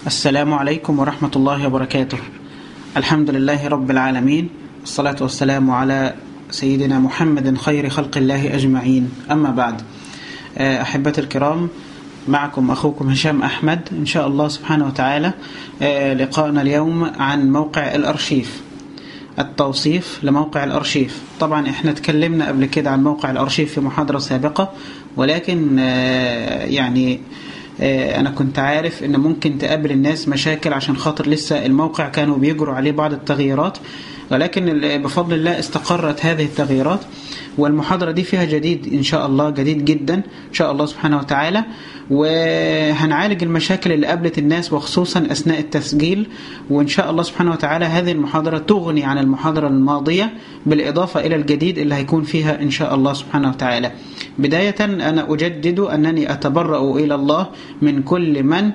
السلام عليكم ورحمة الله وبركاته الحمد لله رب العالمين والصلاة والسلام على سيدنا محمد خير خلق الله أجمعين أما بعد أحبتي الكرام معكم أخوكم هشام أحمد إن شاء الله سبحانه وتعالى لقاءنا اليوم عن موقع الأرشيف التوصيف لموقع الأرشيف طبعا احنا تكلمنا قبل كده عن موقع الأرشيف في محاضرة سابقة ولكن يعني انا كنت عارف ان ممكن تقابل الناس مشاكل عشان خاطر لسه الموقع كانوا بيجروا عليه بعض التغييرات ولكن بفضل الله استقرت هذه التغييرات والمحاضرة دي فيها جديد إن شاء الله جديد جدا إن شاء الله سبحانه وتعالى وهنعالج المشاكل اللي قابلت الناس وخصوصا أثناء التسجيل وإن شاء الله سبحانه وتعالى هذه المحاضرة تغني عن المحاضرة الماضية بالإضافة إلى الجديد اللي هيكون فيها إن شاء الله سبحانه وتعالى بداية أنا أجدد أنني أتبرأ إلى الله من كل من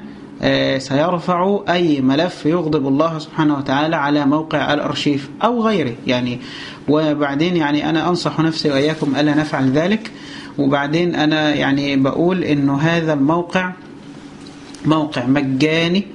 سيرفع أي ملف يغضب الله سبحانه وتعالى على موقع الأرشيف أو غيره يعني وبعدين يعني أنا أنصح نفسي وإياكم ألا نفعل ذلك وبعدين أنا يعني بقول إنه هذا الموقع موقع مجاني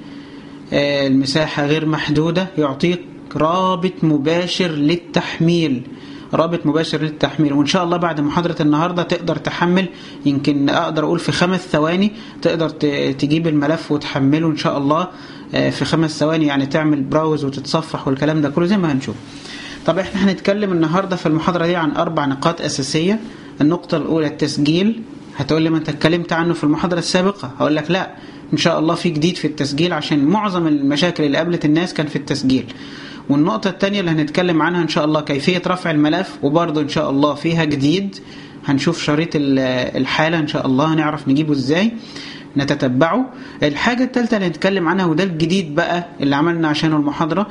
المساحة غير محدودة يعطيك رابط مباشر للتحميل رابط مباشر للتحميل وان شاء الله بعد محاضرة النهاردة تقدر تحمل يمكن اقدر اقول في خمس ثواني تقدر تجيب الملف وتحمله ان شاء الله في خمس ثواني يعني تعمل براوز وتتصفح والكلام ده كله زي ما هنشوف طب احنا هنتكلم النهاردة في المحاضرة دي عن اربع نقاط اساسية النقطة الاولى التسجيل هتقول لي ما انت اتكلمت عنه في المحاضرة السابقة هقول لك لا ان شاء الله في جديد في التسجيل عشان معظم المشاكل اللي قابلت الناس كان في التسجيل والنقطة الثانية اللي هنتكلم عنها إن شاء الله كيفية رفع الملف وبرضه إن شاء الله فيها جديد هنشوف شريط الحالة إن شاء الله هنعرف نجيبه إزاي نتتبعه الحاجة الثالثة اللي هنتكلم عنها وده الجديد بقى اللي عملنا عشانه المحاضرة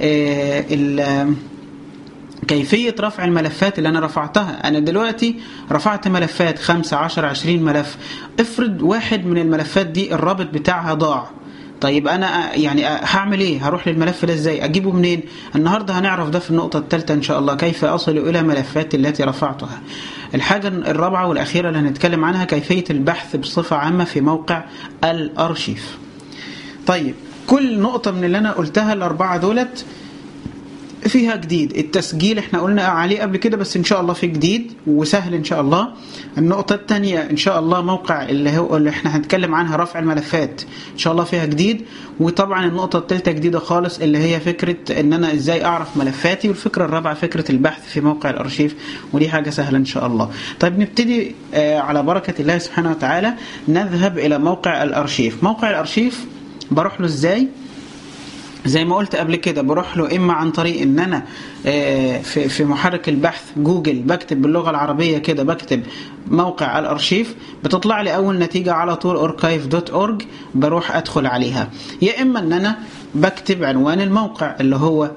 آه كيفية رفع الملفات اللي أنا رفعتها أنا دلوقتي رفعت ملفات 5 10 20 ملف افرض واحد من الملفات دي الرابط بتاعها ضاع طيب انا يعني هعمل ايه هروح للملف ده ازاي اجيبه منين النهارده هنعرف ده في النقطه الثالثه ان شاء الله كيف اصل الى ملفات التي رفعتها الحاجه الرابعه والاخيره اللي هنتكلم عنها كيفيه البحث بصفه عامه في موقع الارشيف طيب كل نقطه من اللي انا قلتها الاربعه دولت فيها جديد التسجيل احنا قلنا عليه قبل كده بس ان شاء الله في جديد وسهل ان شاء الله النقطة الثانية ان شاء الله موقع اللي هو اللي احنا هنتكلم عنها رفع الملفات ان شاء الله فيها جديد وطبعا النقطة الثالثة جديدة خالص اللي هي فكرة ان انا ازاي اعرف ملفاتي والفكرة الرابعة فكرة البحث في موقع الارشيف ودي حاجة سهلة ان شاء الله طيب نبتدي آه على بركة الله سبحانه وتعالى نذهب الى موقع الارشيف موقع الارشيف بروح له ازاي زي ما قلت قبل كده بروح له اما عن طريق ان انا في في محرك البحث جوجل بكتب باللغه العربيه كده بكتب موقع الارشيف بتطلع لي اول نتيجه على طول archive.org بروح ادخل عليها يا اما ان انا بكتب عنوان الموقع اللي هو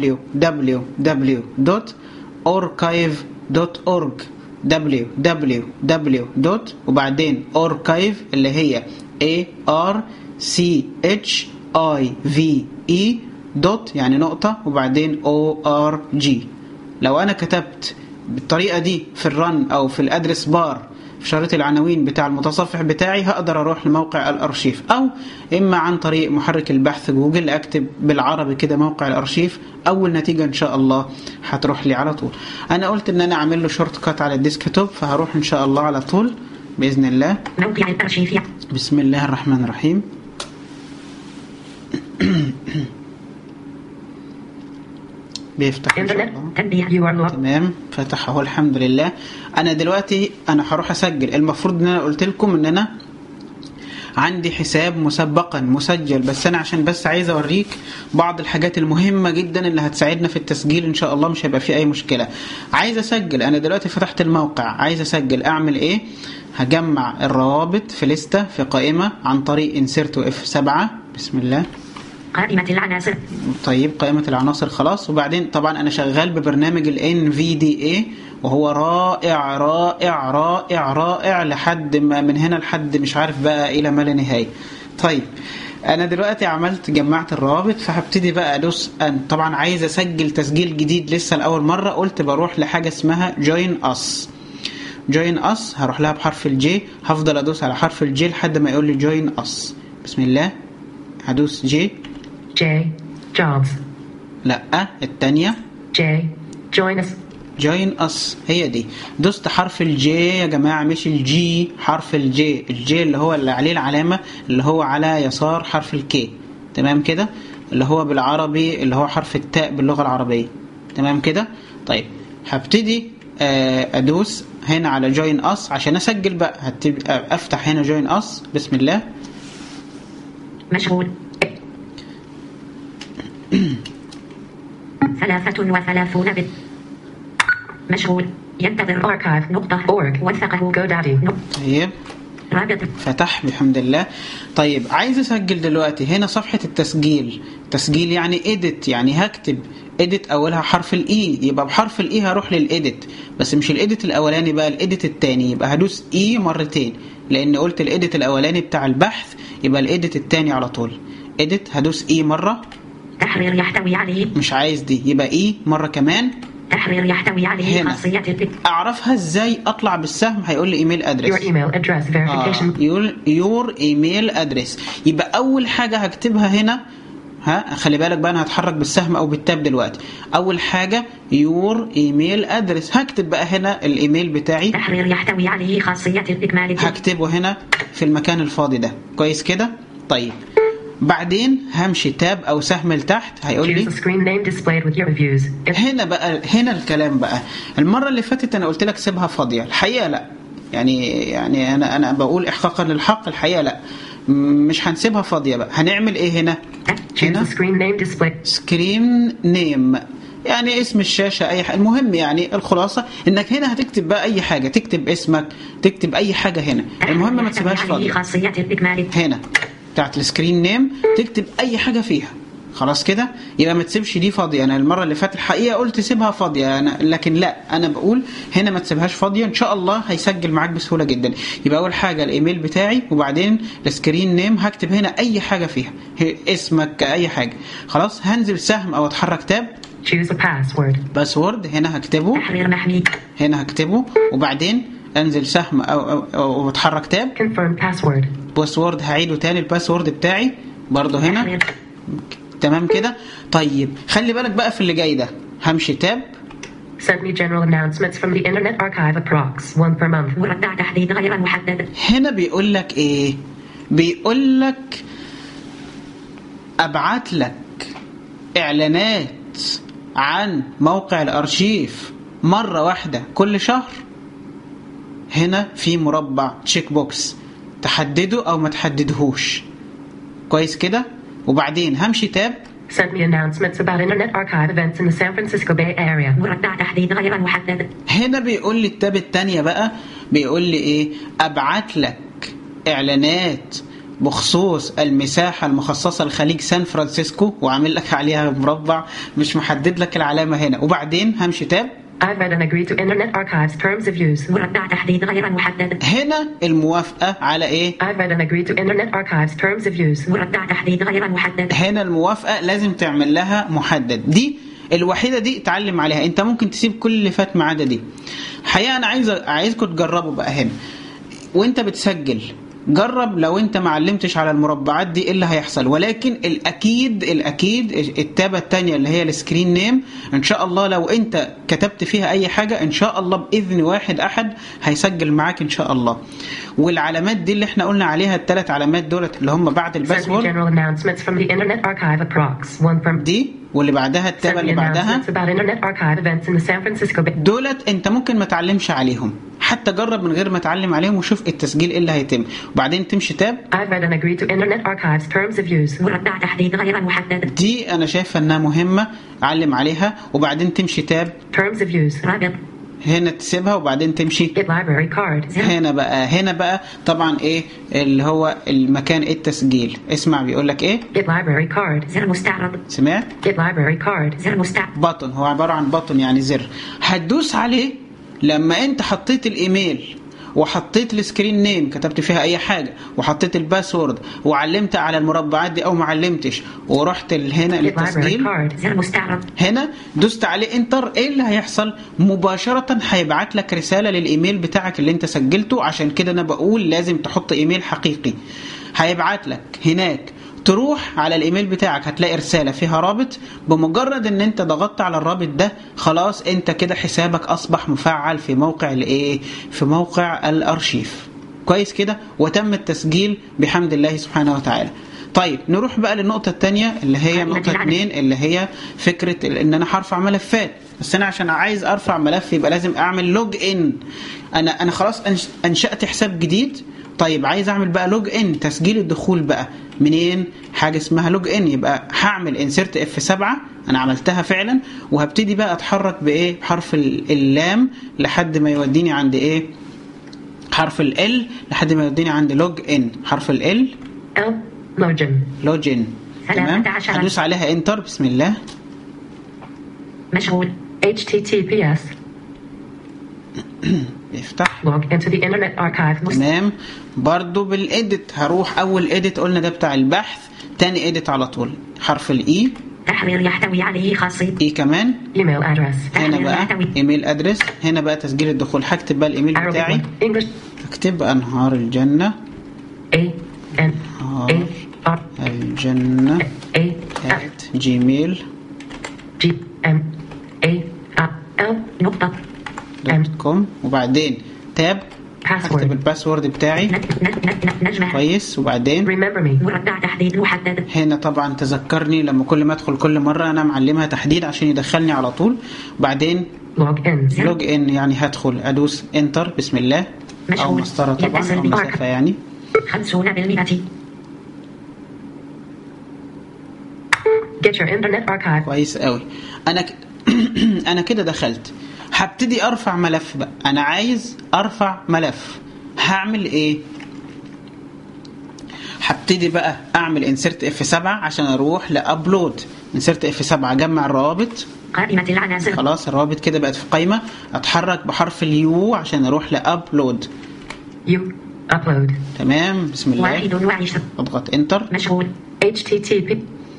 www.archive.org www. وبعدين archive اللي هي a r c h اي في اي دوت يعني نقطة وبعدين او ار جي لو انا كتبت بالطريقة دي في الرن او في الادرس بار في شريط العناوين بتاع المتصفح بتاعي هقدر اروح لموقع الارشيف او اما عن طريق محرك البحث جوجل اكتب بالعربي كده موقع الارشيف اول نتيجة ان شاء الله هتروح لي على طول انا قلت ان انا اعمل له شورت كات على الديسكتوب فهروح ان شاء الله على طول باذن الله موقع الأرشيف بسم الله الرحمن الرحيم بيفتح ان شاء انترنت الله تنبيه يو ار نوت تمام فتح اهو الحمد لله انا دلوقتي انا هروح اسجل المفروض ان انا قلت لكم ان انا عندي حساب مسبقا مسجل بس انا عشان بس عايز اوريك بعض الحاجات المهمه جدا اللي هتساعدنا في التسجيل ان شاء الله مش هيبقى فيه اي مشكله عايز اسجل انا دلوقتي فتحت الموقع عايز اسجل اعمل ايه هجمع الروابط في لستة في قائمة عن طريق انسيرت اف 7 بسم الله قائمة العناصر طيب قائمة العناصر خلاص وبعدين طبعا أنا شغال ببرنامج ال NVDA وهو رائع رائع رائع رائع لحد ما من هنا لحد مش عارف بقى إلى ما لا نهاية طيب أنا دلوقتي عملت جمعت الروابط فهبتدي بقى أدوس أن طبعا عايز أسجل تسجيل جديد لسه لأول مرة قلت بروح لحاجة اسمها Join Us جوين اس هروح لها بحرف الجي هفضل ادوس على حرف الجي لحد ما يقول لي جوين اس بسم الله هدوس جي J. Jobs. لا التانية J. Join us. جوين اس هي دي دوست حرف الجي يا جماعة مش الجي حرف الجي الجي اللي هو اللي عليه العلامة اللي هو على يسار حرف الكي تمام كده اللي هو بالعربي اللي هو حرف التاء باللغة العربية تمام كده طيب هبتدي آه، ادوس هنا على جوين اس عشان اسجل بقى هتب- آه، افتح هنا جوين اس بسم الله مشغول. ثلاثة وثلاثون بت. مشغول. ينتظر archive نقطة org وثقه GoDaddy نقطة طيب رابط فتح بحمد الله طيب عايز اسجل دلوقتي هنا صفحة التسجيل تسجيل يعني edit يعني هكتب edit اولها حرف الاي يبقى بحرف الاي هروح للإيديت بس مش الإيديت الاولاني بقى الإيديت التاني يبقى هدوس اي مرتين لان قلت الإيديت الاولاني بتاع البحث يبقى الإيديت التاني على طول edit هدوس اي مرة تحرير يحتوي عليه مش عايز دي يبقى اي مرة كمان تحرير يحتوي عليه هنا. خاصية البت. اعرفها ازاي اطلع بالسهم هيقول لي ايميل Your ادرس email address verification. يور يور ايميل ادرس يبقى اول حاجه هكتبها هنا ها خلي بالك بقى انا هتحرك بالسهم او بالتاب دلوقتي اول حاجه يور ايميل ادرس هكتب بقى هنا الايميل بتاعي تحرير يحتوي عليه خاصية الإكمال البت. هكتبه هنا في المكان الفاضي ده كويس كده طيب بعدين همشي تاب او سهم لتحت هيقول Choose لي a screen name displayed with your reviews. If هنا بقى هنا الكلام بقى المره اللي فاتت انا قلت لك سيبها فاضيه الحقيقه لا يعني يعني انا انا بقول احقاقا للحق الحقيقه لا م- مش هنسيبها فاضيه بقى هنعمل ايه هنا choose هنا a screen name displayed. سكرين نيم يعني اسم الشاشه اي حاجه المهم يعني الخلاصه انك هنا هتكتب بقى اي حاجه تكتب اسمك تكتب اي حاجه هنا المهم ما تسيبهاش يحتوي عليه فاضيه خاصية الإكمال البت. هنا بتاعت السكرين نيم تكتب اي حاجه فيها خلاص كده يبقى ما تسيبش دي فاضيه انا المره اللي فاتت الحقيقه قلت سيبها فاضيه انا لكن لا انا بقول هنا ما تسيبهاش فاضيه ان شاء الله هيسجل معاك بسهوله جدا يبقى اول حاجه الايميل بتاعي وبعدين السكرين نيم هكتب هنا اي حاجه فيها هي- اسمك اي حاجه خلاص هنزل سهم او اتحرك تاب Choose a password. باسورد هنا هكتبه تحرير محمي. هنا هكتبه وبعدين انزل سهم او او, أو اتحرك تاب Confirm password. باسورد هعيده تاني الباسورد بتاعي برضه هنا تحرير. تمام كده طيب خلي بالك بقى في اللي جاي ده همشي تاب Send me general announcements from the Internet Archive approx. One per month. مربع تحديد غير محدد. هنا بيقول لك ايه بيقول لك ابعت لك اعلانات عن موقع الارشيف مره واحده كل شهر هنا في مربع تشيك بوكس تحدده او ما تحددهوش كويس كده وبعدين همشي تاب Send me announcements about Internet Archive events in the San Francisco Bay Area. مربع تحديد غير محدد. هنا بيقول لي التاب التانية بقى بيقول لي ايه ابعت لك اعلانات بخصوص المساحة المخصصة لخليج سان فرانسيسكو وعامل لك عليها مربع مش محدد لك العلامة هنا وبعدين همشي تاب I've read and agreed to Internet Archive's terms of use. مربع تحديد غير محدد. هنا الموافقة على ايه I've read and agreed to Internet Archive's terms of use. مربع تحديد غير محدد. هنا الموافقة لازم تعمل لها محدد دي الوحيدة دي اتعلم عليها انت ممكن تسيب كل اللي فات ما عدا دي حقيقة انا عايز عايزكم تجربوا بقى هنا وانت بتسجل جرب لو انت ما علمتش على المربعات دي ايه اللي هيحصل ولكن الاكيد الاكيد التابه الثانيه اللي هي السكرين نيم ان شاء الله لو انت كتبت فيها اي حاجه ان شاء الله باذن واحد احد هيسجل معاك ان شاء الله والعلامات دي اللي احنا قلنا عليها الثلاث علامات دولت اللي هم بعد Send me الباسورد general announcements from the Internet Archive approx. One per دي واللي بعدها Send التابه me اللي بعدها announcements about Internet Archive events in the San Francisco Bay. دولت انت ممكن ما تعلمش عليهم حتى جرب من غير ما تعلم عليهم وشوف التسجيل ايه اللي هيتم وبعدين تمشي تاب I've read and agreed to Internet Archive's terms of use. مربع تحديد غير محدد. دي انا شايفه انها مهمه علم عليها وبعدين تمشي تاب Terms of use. رابط. هنا تسيبها وبعدين تمشي Get library card. زر. هنا بقى هنا بقى طبعا ايه اللي هو المكان التسجيل اسمع بيقول لك ايه Get library card. زر مستعرض. سمعت Get library card. زر مستعرض. بطن هو عباره عن بطن يعني زر هتدوس عليه لما انت حطيت الايميل وحطيت السكرين نيم كتبت فيها اي حاجه وحطيت الباسورد وعلمت على المربعات دي او ما علمتش ورحت هنا Get library للتسجيل card. زر مستعرض. هنا دوست عليه انتر ايه اللي هيحصل مباشرة هيبعت لك رسالة للايميل بتاعك اللي انت سجلته عشان كده انا بقول لازم تحط ايميل حقيقي هيبعت لك هناك تروح على الايميل بتاعك هتلاقي رساله فيها رابط بمجرد ان انت ضغطت على الرابط ده خلاص انت كده حسابك اصبح مفعل في موقع الايه في موقع الارشيف كويس كده وتم التسجيل بحمد الله سبحانه وتعالى طيب نروح بقى للنقطة الثانية اللي هي قائمة نقطة العدد. اتنين اللي هي فكرة ال- ان انا هرفع ملفات بس انا عشان عايز ارفع ملف يبقى لازم اعمل لوج ان انا انا خلاص أنش- انشأت حساب جديد طيب عايز اعمل بقى لوج ان تسجيل الدخول بقى منين حاجة اسمها لوج ان يبقى هعمل انسرت اف 7 انا عملتها فعلا وهبتدي بقى اتحرك بايه بحرف ال- اللام لحد ما يوديني عند ايه حرف ال لحد ما يوديني عند لوج ان حرف ال L. Login. لوجن تمام 13. هدوس عليها انتر بسم الله مشغول. HTTPS. يفتح Log into the Internet Archive. مست- تمام برضو بالاديت هروح اول اديت قلنا ده بتاع البحث تاني اديت على طول حرف الاي تحرير يحتوي عليه خاصية. اي كمان Email address. هنا تحرير بقى يحتوي. ايميل ادرس هنا بقى تسجيل الدخول هكتب بقى الايميل Arabic بتاعي one. English. اكتب انهار الجنة A. N. آه. A. R. الجنة A. F. at جيميل G. M. A. A. L. نقطة. M. دوت كوم وبعدين تاب هكتب Password. الباسورد بتاعي ن- ن- ن- ن- نجمة. كويس وبعدين Remember me. مربع تحديد محدد. هنا طبعا تذكرني لما كل ما ادخل كل مره انا معلمها تحديد عشان يدخلني على طول وبعدين Log in. لوج ان يعني هدخل ادوس انتر بسم الله او مشغول. مسطره طبعا يتصل او بك. مسافه يعني خمسون بالمئة. Get your Internet Archive. كويس قوي انا ك... انا كده دخلت هبتدي ارفع ملف بقى انا عايز ارفع ملف هعمل ايه هبتدي بقى اعمل انسرت اف 7 عشان اروح لابلود انسرت اف 7 اجمع الروابط قائمة العناصر. خلاص الروابط كده بقت في قائمه اتحرك بحرف اليو عشان اروح لابلود You. Upload. تمام بسم الله واحد وعشرون. اضغط انتر مشغول. HTTP.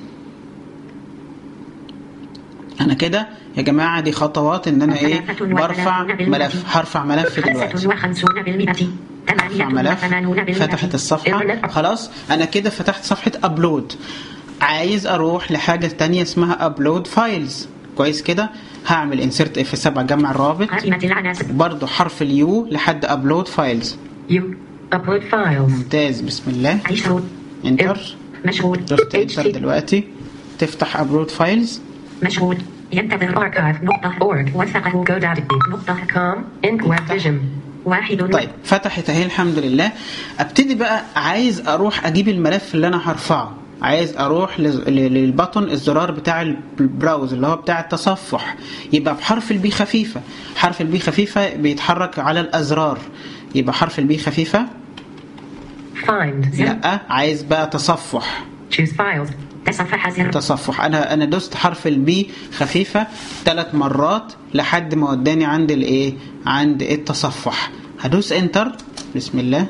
انا كده يا جماعه دي خطوات ان انا ايه ثلاثة برفع وثلاثون بالمئة. ملف هرفع ملف دلوقتي خمسة وخمسون بالمئة. ارفع ثمانية ملف وثمانون بالمئة. فتحت الصفحة Internet خلاص أنا كده فتحت صفحة أبلود عايز أروح لحاجة تانية اسمها أبلود فايلز كويس كده هعمل انسرت اف 7 جمع الرابط قائمة العناصر. برضو حرف اليو لحد أبلود فايلز You. Upload files. ممتاز بسم الله عشرون. انتر مشغول. دوست انتر HT. دلوقتي تفتح أبلود فايلز مشغول. ينتظر archive نقطة org وثقه GoDaddy نقطة com إنك ويب فيجن واحد و- طيب فتحت اهي الحمد لله ابتدي بقى عايز اروح اجيب الملف اللي انا هرفعه عايز اروح لز- ل- للبطن الزرار بتاع البراوز اللي هو بتاع التصفح يبقى بحرف البي خفيفه حرف البي خفيفه بيتحرك على الازرار يبقى حرف البي خفيفه find زر لا عايز بقى تصفح choose files تصفح زر تصفح انا انا دوست حرف البي خفيفه ثلاث مرات لحد ما وداني عند الايه عند التصفح هدوس انتر بسم الله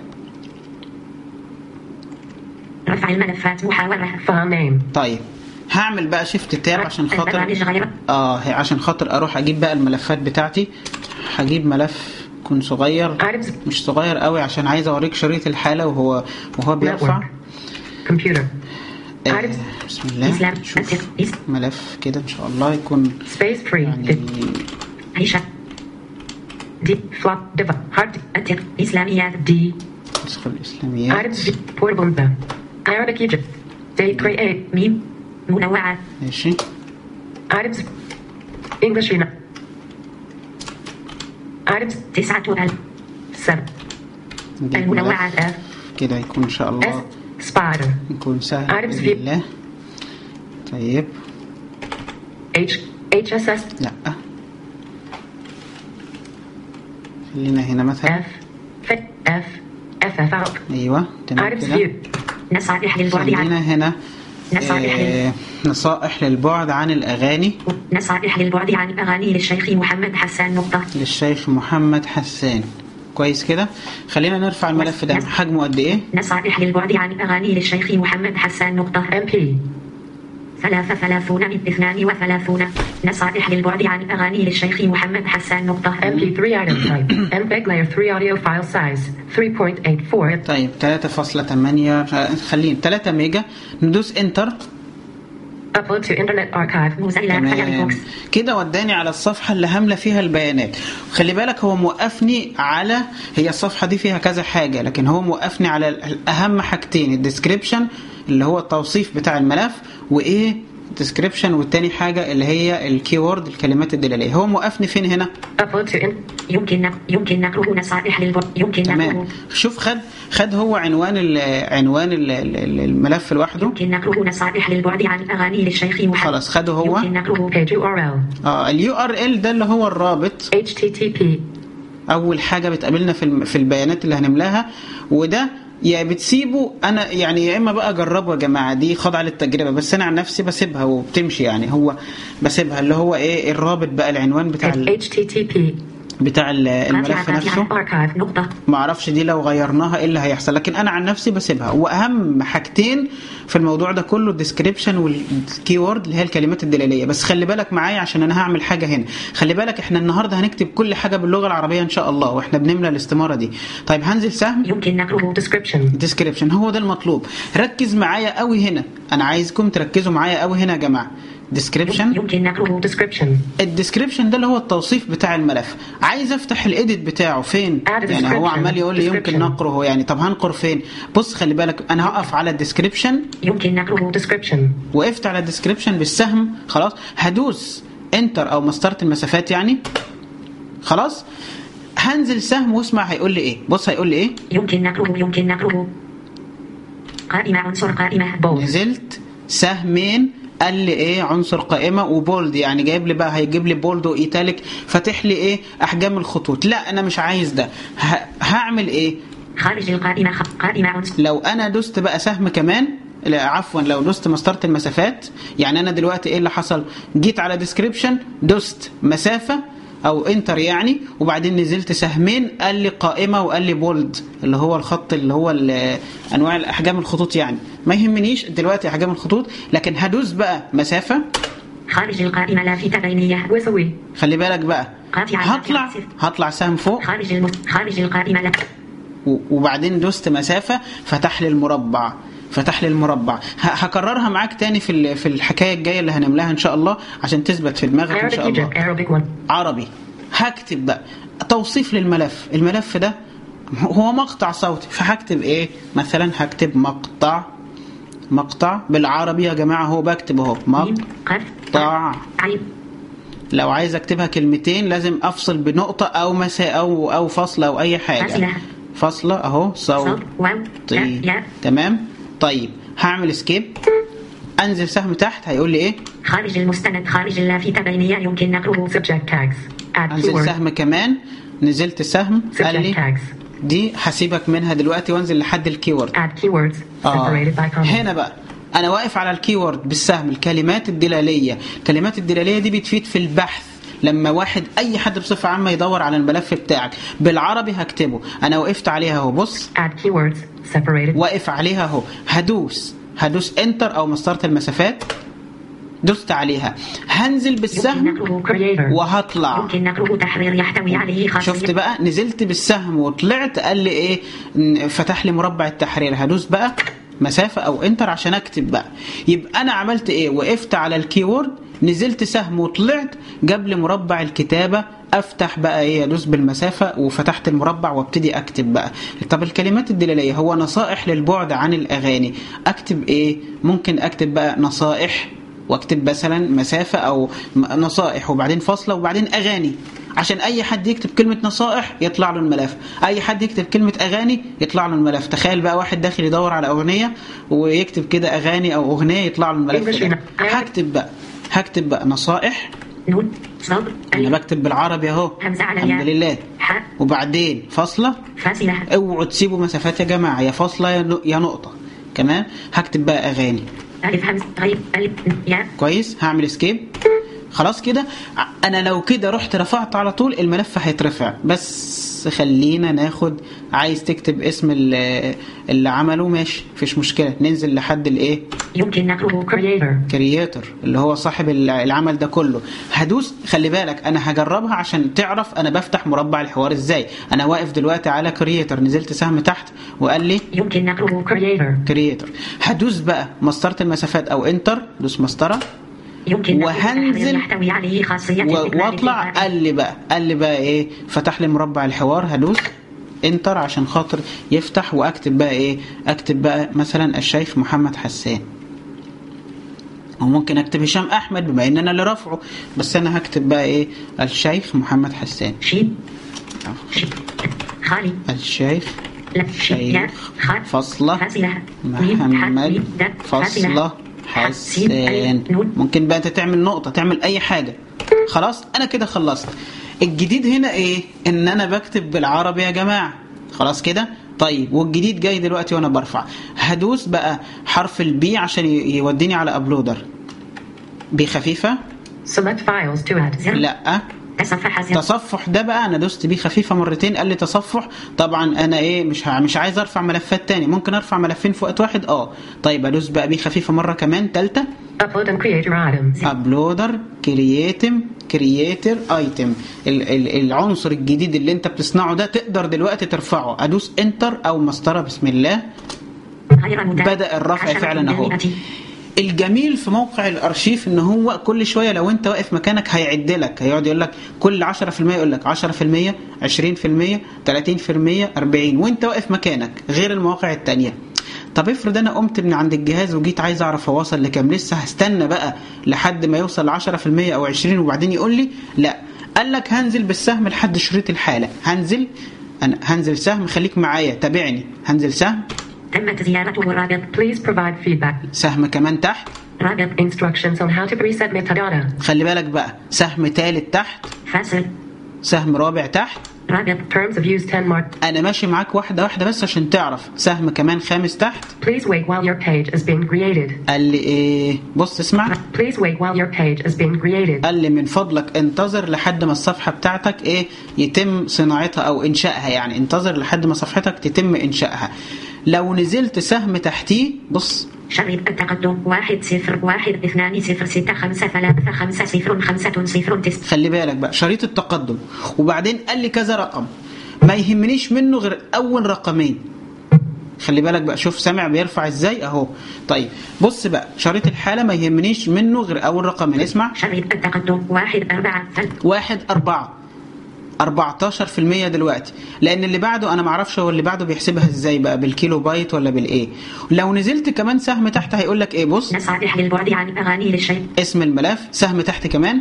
رفع الملفات محاولة file name طيب هعمل بقى شيفت تاب عشان خاطر البرامج غير اه هي عشان خاطر اروح اجيب بقى الملفات بتاعتي هجيب ملف يكون صغير items مش صغير قوي عشان عايز اوريك شريط الحالة وهو وهو بيرفع network computer آه items بسم الله إسلام شوف إس ملف كده ان شاء الله يكون space free يعني عيشة دي فلوب ديفا هارد أتك إسلاميات دي نسخة الاسلاميات items portable Arabic Egypt date create ميم منوعة ماشي items English هنا items تسعة وألف سبع نجيب المنوعات ملف F كده يكون ان شاء S الله spider يكون سهل عارف بإذن في- الله طيب H HSS لا خلينا هنا مثلا F F F F F ايوه تمام عارف كده فيو نصائح للبعد عن خلينا هنا نصائح آه نصائح للبعد عن الأغاني نصائح للبعد عن أغاني للشيخ محمد حسان نقطة للشيخ محمد حسان كويس كده خلينا نرفع الملف ده يس. حجمه قد ايه نصائح للبعد عن أغاني للشيخ محمد حسان نقطة MP ثلاثة ثلاثون من اثنان وثلاثون نصائح للبعد عن الأغاني للشيخ محمد حسان نقطة MP3 item type. MPEG layer 3 audio file size 3.84. طيب 3.8 خلينا 3 ميجا ندوس انتر Upload to Internet Archive. موزيلا تمام فايرفوكس كده وداني على الصفحة اللي هاملة فيها البيانات خلي بالك هو موقفني على هي الصفحة دي فيها كذا حاجة لكن هو موقفني على ال- أهم حاجتين الديسكريبشن اللي هو التوصيف بتاع الملف وإيه الديسكريبشن والتاني حاجة اللي هي الكيورد الكلمات الدلالية هو موقفني فين هنا Upload to in. يمكن نق- يمكن نقله نصائح للبعد يمكن تمام نقله شوف خد خد هو عنوان ال عنوان ال- ال- الملف لوحده يمكن نقله نصائح للبعد عن الأغاني للشيخ محمد خلاص خده هو يمكن نقله Page URL. اه اليو ار ال ده اللي هو الرابط HTTP. اول حاجه بتقابلنا في الم- في البيانات اللي هنملاها وده يا بتسيبه انا يعني يا اما بقى جربوا يا جماعه دي خاضعه للتجربه بس انا عن نفسي بسيبها وبتمشي يعني هو بسيبها اللي هو ايه الرابط بقى العنوان بتاع ال- HTTP. بتاع ال- الملف فاتحة نفسه فاتحة أركايف نقطة ما اعرفش دي لو غيرناها ايه اللي هيحصل لكن انا عن نفسي بسيبها واهم حاجتين في الموضوع ده كله الديسكريبشن والكي وورد اللي هي الكلمات الدلاليه بس خلي بالك معايا عشان انا هعمل حاجه هنا خلي بالك احنا النهارده هنكتب كل حاجه باللغه العربيه ان شاء الله واحنا بنملى الاستماره دي طيب هنزل سهم يمكن نقله Description. ديسكريبشن هو ده المطلوب ركز معايا قوي هنا انا عايزكم تركزوا معايا قوي هنا يا جماعه ديسكريبشن يمكن نقله Description. الديسكريبشن ده اللي هو التوصيف بتاع الملف عايز افتح الايديت بتاعه فين Add a يعني هو description. عمال يقول لي يمكن Description. نقره يعني طب هنقر فين بص خلي بالك انا هقف على الديسكريبشن يمكن نقله Description. وقفت على الديسكريبشن بالسهم خلاص هدوس انتر او مسطره المسافات يعني خلاص هنزل سهم واسمع هيقول لي ايه بص هيقول لي ايه يمكن نقله يمكن نقله قائمة عنصر قائمة Bold. نزلت سهمين قال لي ايه عنصر قائمه وبولد يعني جايب لي بقى هيجيب لي بولد وايتاليك فاتح لي ايه احجام الخطوط لا انا مش عايز ده ه- هعمل ايه خارج القائمة خ- قائمة عنصر لو انا دوست بقى سهم كمان لا عفوا لو دوست مسطره المسافات يعني انا دلوقتي ايه اللي حصل جيت على ديسكريبشن دوست مسافه او انتر يعني وبعدين نزلت سهمين قال لي قائمه وقال لي بولد اللي هو الخط اللي هو ال- انواع الاحجام الخطوط يعني ما يهمنيش دلوقتي احجام الخطوط لكن هدوس بقى مسافه خارج القائمة لافتة بينية Whistle. خلي بالك بقى قاطعة هطلع قاطعة. هطلع سهم فوق خارج الم... خارج القائمة لا و- وبعدين دوست مسافه فتح لي المربع فتح لي المربع ه- هكررها معاك تاني في ال- في الحكايه الجايه اللي هنملاها ان شاء الله عشان تثبت في دماغك ان Arabic شاء الله Egypt. Arabic 1. عربي هكتب بقى توصيف للملف الملف ده هو مقطع صوتي فهكتب ايه مثلا هكتب مقطع مقطع بالعربي يا جماعه هو بكتب اهو ميم قف مقطع عين لو عايز اكتبها كلمتين لازم افصل بنقطه او مساء او او فاصله او اي حاجه فاصلة. فاصله اهو صوت صوت واو يا طيب يا تمام طيب هعمل سكيب انزل سهم تحت هيقول لي ايه خارج المستند خارج اللافتة بينية يمكن نقله Subject tags. Add انزل keyword. سهم كمان نزلت سهم قال Subject لي tags. دي هسيبك منها دلوقتي وانزل لحد الكيورد Add keywords. آه. Separated by commas. هنا بقى انا واقف على الكيورد بالسهم الكلمات الدلاليه الكلمات الدلاليه دي بتفيد في البحث لما واحد اي حد بصفه عامه يدور على الملف بتاعك بالعربي هكتبه انا وقفت عليها اهو بص Add keywords. Separated. واقف عليها اهو هدوس هدوس انتر او مسطره المسافات دوست عليها هنزل يمكن بالسهم نقله Creator. وهطلع يمكن نقله تحرير يحتوي عليه خاصية شفت بقى نزلت بالسهم وطلعت قال لي ايه ن- فتح لي مربع التحرير هدوس بقى مسافة او انتر عشان اكتب بقى يبقى انا عملت ايه وقفت على الكيورد نزلت سهم وطلعت جاب لي مربع الكتابة افتح بقى ايه ادوس بالمسافة وفتحت المربع وابتدي اكتب بقى طب الكلمات الدلالية هو نصائح للبعد عن الاغاني اكتب ايه ممكن اكتب بقى نصائح واكتب مثلا مسافة او م- نصائح وبعدين فاصلة وبعدين اغاني عشان اي حد يكتب كلمة نصائح يطلع له الملف اي حد يكتب كلمة اغاني يطلع له الملف تخيل بقى واحد داخل يدور على اغنية ويكتب كده اغاني او اغنية يطلع له الملف English ده. in- هكتب بقى هكتب بقى نصائح نون صاد انا ألف بكتب بالعربي اهو همزة على الحمد الياء. لله حاء وبعدين فاصلة فاصلة اوعوا تسيبوا مسافات يا جماعة يا فاصلة يا نق- يا نقطة كمان هكتب بقى اغاني ألف همزة غيب ألف ياء كويس هعمل سكيب خلاص كده ع- انا لو كده رحت رفعت على طول الملف هيترفع بس خلينا ناخد عايز تكتب اسم ال- اللي عمله ماشي مفيش مشكله ننزل لحد الايه يمكن نقله Creator. كرييتور اللي هو صاحب الع- العمل ده كله هدوس خلي بالك انا هجربها عشان تعرف انا بفتح مربع الحوار ازاي انا واقف دلوقتي على كرييتور نزلت سهم تحت وقال لي يمكن نقله Creator. كرييتور هدوس بقى مسطره المسافات او انتر دوس مسطره يمكن نقله وهنزل تحرير يحتوي عليه خاصية و- استكمال واطلع الكتابة. قال لي بقى قال لي بقى ايه فتح لي مربع الحوار هدوس انتر عشان خاطر يفتح واكتب بقى ايه اكتب بقى مثلا الشيخ محمد حسان او ممكن اكتب هشام احمد بما ان انا اللي رافعه بس انا هكتب بقى ايه الشيخ محمد حسان شيب شيب خالي الشيخ لا شيب يا شيخ خال فاصلة فاصلة ميم، حا، محمد ميم، دال، فاصلة حا، سين، ألف، حسان نون. ممكن بقى انت تعمل نقطة تعمل أي حاجة خلاص أنا كده خلصت الجديد هنا إيه؟ إن أنا بكتب بالعربي يا جماعة خلاص كده؟ طيب والجديد جاي دلوقتي وأنا برفع هدوس بقى حرف البي عشان ي- يوديني على أبلودر بي خفيفة؟ Select files to add. زر لأ تصفح زر تصفح ده بقى انا دوست بيه خفيفه مرتين قال لي تصفح طبعا انا ايه مش ه- مش عايز ارفع ملفات تاني ممكن ارفع ملفين في وقت واحد اه طيب ادوس بقى بيه خفيفه مره كمان تالته Upload and create your items. ابلودر كرييتم كرييتر ايتم العنصر الجديد اللي انت بتصنعه ده تقدر دلوقتي ترفعه ادوس انتر او مسطره بسم الله غير مدى بدا الرفع عشرة فعلا اهو بالمئة. الجميل في موقع الارشيف ان هو كل شويه لو انت واقف مكانك هيعد لك هيقعد يقول لك كل 10% يقول لك 10% 20% 30% 40 وانت واقف مكانك غير المواقع التانية طب افرض انا قمت من عند الجهاز وجيت عايز اعرف اوصل لكام لسه هستنى بقى لحد ما يوصل ل 10% او 20 وبعدين يقول لي لا قال لك هنزل بالسهم لحد شريط الحاله هنزل انا هنزل سهم خليك معايا تابعني هنزل سهم تمت زيارته رابط Please provide feedback. سهم كمان تحت رابط Instructions on how to preset metadata. خلي بالك بقى سهم تالت تحت فاصل سهم رابع تحت رابط Terms of use 10 marked. انا ماشي معاك واحده واحده بس عشان تعرف سهم كمان خامس تحت Please wait while your page is being created. قال لي ايه بص اسمع Please wait while your page is being created. قال لي من فضلك انتظر لحد ما الصفحه بتاعتك ايه يتم صناعتها او انشائها يعني انتظر لحد ما صفحتك تتم انشائها لو نزلت سهم تحتيه بص شريط التقدم واحد صفر واحد اثنان صفر ستة خمسة ثلاثة خمسة صفر خمسة صفر تسعة خلي بالك بقى شريط التقدم وبعدين قال لي كذا رقم ما يهمنيش منه غير اول رقمين خلي بالك بقى شوف سامع بيرفع ازاي اهو طيب بص بقى شريط الحاله ما يهمنيش منه غير اول رقمين اسمع شريط التقدم واحد أربعة ثلاثة واحد أربعة 14% دلوقتي لان اللي بعده انا معرفش هو اللي بعده بيحسبها ازاي بقى بالكيلو بايت ولا بالايه لو نزلت كمان سهم تحت هيقول لك ايه بص نصائح للبعد عن الأغاني للشيء اسم الملف سهم تحت كمان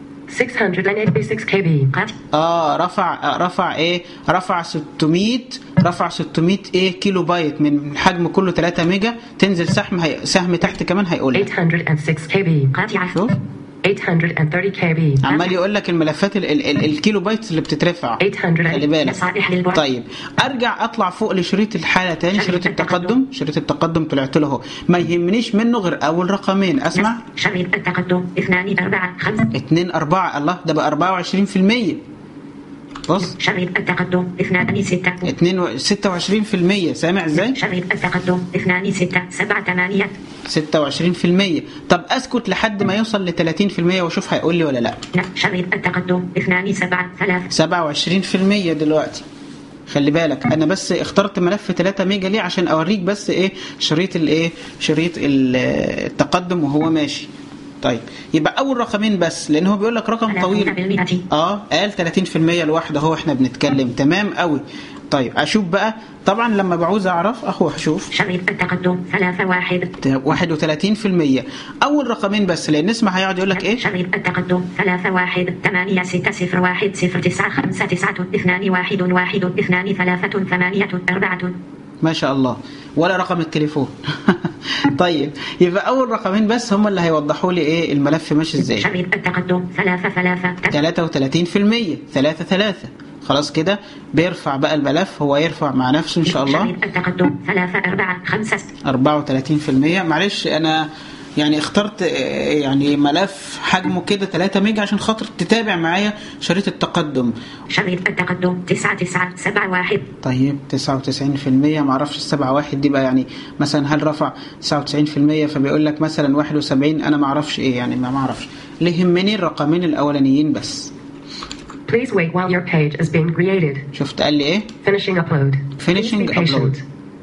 686 KB. قات اه رفع آه رفع ايه رفع 600 رفع 600 ايه كيلو بايت من الحجم كله 3 ميجا تنزل سهم هي سهم تحت كمان هيقول لك 806 KB. قاطعة شوف 830 KB. عمال يقول لك الملفات ال ال ال الكيلو بايت اللي بتترفع 800 خلي بالك نصائح للبعد طيب ارجع اطلع فوق لشريط الحاله تاني شريط التقدم شريط التقدم طلعت له اهو ما يهمنيش منه غير اول رقمين اسمع نص- شريط التقدم اثنان أربعة خمسة 2 4 الله ده بقى 24% بص شريط التقدم اثنان ستة 2 26% سامع ازاي شريط التقدم اثنان ستة سبعة ثمانية 26% طب اسكت لحد ما يوصل ل 30% واشوف هيقول لي ولا لا لا شريط التقدم اثنان سبعة ثلاثة 27% دلوقتي خلي بالك انا بس اخترت ملف 3 ميجا ليه عشان اوريك بس ايه شريط الايه شريط ال- التقدم وهو ماشي طيب يبقى اول رقمين بس لان هو بيقول لك رقم ثلاثون طويل بالمئة اه قال 30% لوحده اهو احنا بنتكلم تمام قوي طيب اشوف بقى طبعا لما بعوز اعرف اهو هشوف شريط التقدم ثلاثة واحد 31% اول رقمين بس لان اسمع هيقعد يقول لك ايه شريط التقدم ثلاثة واحد ثمانية ستة صفر واحد صفر تسعة خمسة تسعة اثنان واحد واحد اثنان ثلاثة ثمانية أربعة ما شاء الله ولا رقم التليفون طيب يبقى اول رقمين بس هم اللي هيوضحوا لي ايه الملف ماشي ازاي شريط التقدم ثلاثة ثلاثة 33% 3 3 خلاص كده بيرفع بقى الملف هو يرفع مع نفسه ان شاء الله شريط التقدم ثلاثة أربعة خمسة 34% معلش انا يعني اخترت آه، يعني ملف حجمه كده 3 ميجا عشان خاطر تتابع معايا شريط التقدم شريط التقدم تسعة تسعة سبعة واحد طيب 99% معرفش السبعة واحد دي بقى يعني مثلا هل رفع 99% فبيقول لك مثلا 71 انا معرفش ايه يعني ما معرفش اللي يهمني الرقمين الاولانيين بس Please wait while your page is being created. شفت قال لي ايه Finishing upload. Finishing Please be patient. upload.